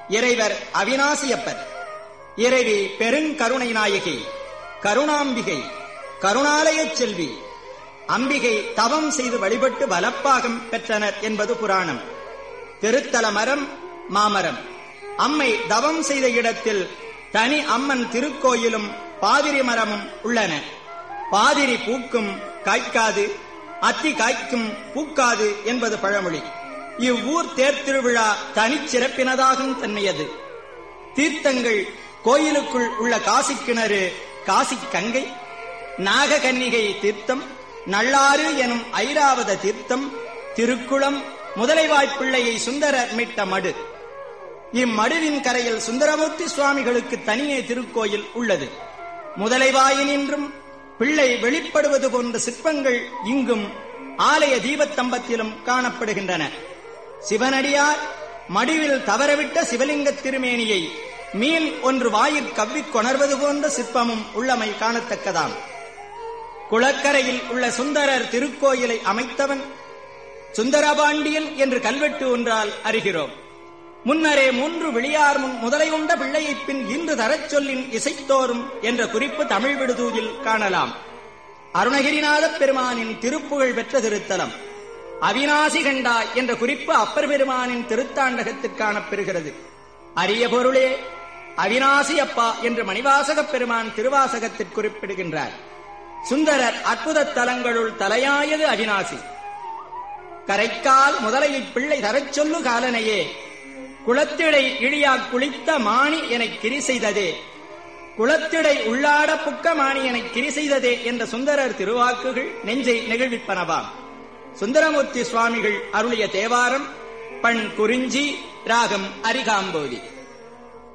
இறைவர் அவிநாசியப்பர் இறைவி பெருங்கருணை நாயகி கருணாம்பிகை கருணாலயச் செல்வி அம்பிகை தவம் செய்து வழிபட்டு வலப்பாகம் பெற்றனர் என்பது புராணம் திருத்தல மரம் மாமரம் அம்மை தவம் செய்த இடத்தில் தனி அம்மன் திருக்கோயிலும் பாதிரி மரமும் உள்ளன பாதிரி பூக்கும் காய்க்காது அத்தி காய்க்கும் பூக்காது என்பது பழமொழி இவ்வூர் தேர் திருவிழா தனிச்சிறப்பினதாகும் தன்மையது தீர்த்தங்கள் கோயிலுக்குள் உள்ள காசி கிணறு காசி கங்கை நாககன்னிகை தீர்த்தம் நள்ளாறு எனும் ஐராவத தீர்த்தம் திருக்குளம் முதலைவாய்ப்பிள்ளையை சுந்தரர் மீட்ட மடு இம்மடுவின் கரையில் சுந்தரமூர்த்தி சுவாமிகளுக்கு தனியே திருக்கோயில் உள்ளது முதலைவாயினின்றும் பிள்ளை வெளிப்படுவது போன்ற சிற்பங்கள் இங்கும் ஆலய தீபத்தம்பத்திலும் காணப்படுகின்றன சிவனடியார் மடிவில் தவறவிட்ட சிவலிங்க திருமேனியை மீன் ஒன்று வாயிற் கவ்விக் கொணர்வது போன்ற சிற்பமும் உள்ளமை காணத்தக்கதாம் குளக்கரையில் உள்ள சுந்தரர் திருக்கோயிலை அமைத்தவன் சுந்தரபாண்டியன் என்று கல்வெட்டு ஒன்றால் அறிகிறோம் முன்னரே மூன்று விளியார் முன் முதலை உண்ட பிள்ளையைப் பின் இன்று தரச் சொல்லின் இசைத்தோறும் என்ற குறிப்பு தமிழ் விடுதூதில் காணலாம் அருணகிரிநாதப் பெருமானின் திருப்புகழ் பெற்ற திருத்தலம் அவிநாசி கண்டா என்ற குறிப்பு அப்பர் பெருமானின் திருத்தாண்டகத்தில் காணப்பெறுகிறது அரிய பொருளே அவிநாசி அப்பா என்று மணிவாசகப் பெருமான் திருவாசகத்தில் குறிப்பிடுகின்றார் சுந்தரர் அற்புத தலங்களுள் தலையாயது அவிநாசி கரைக்கால் முதலையைப் பிள்ளை தரச் சொல்லு காலனையே குளத்திடை இழியா குளித்த மாணி எனக் கிரி செய்ததே குளத்திடை உள்ளாட புக்க மாணி எனக் கிரி செய்ததே என்ற சுந்தரர் திருவாக்குகள் நெஞ்சை நெகிழ்விப்பனவாம் சுந்தரமூர்த்தி சுவாமிகள் அருளிய தேவாரம் பண் குறிஞ்சி ராகம் அரிகாம்போதி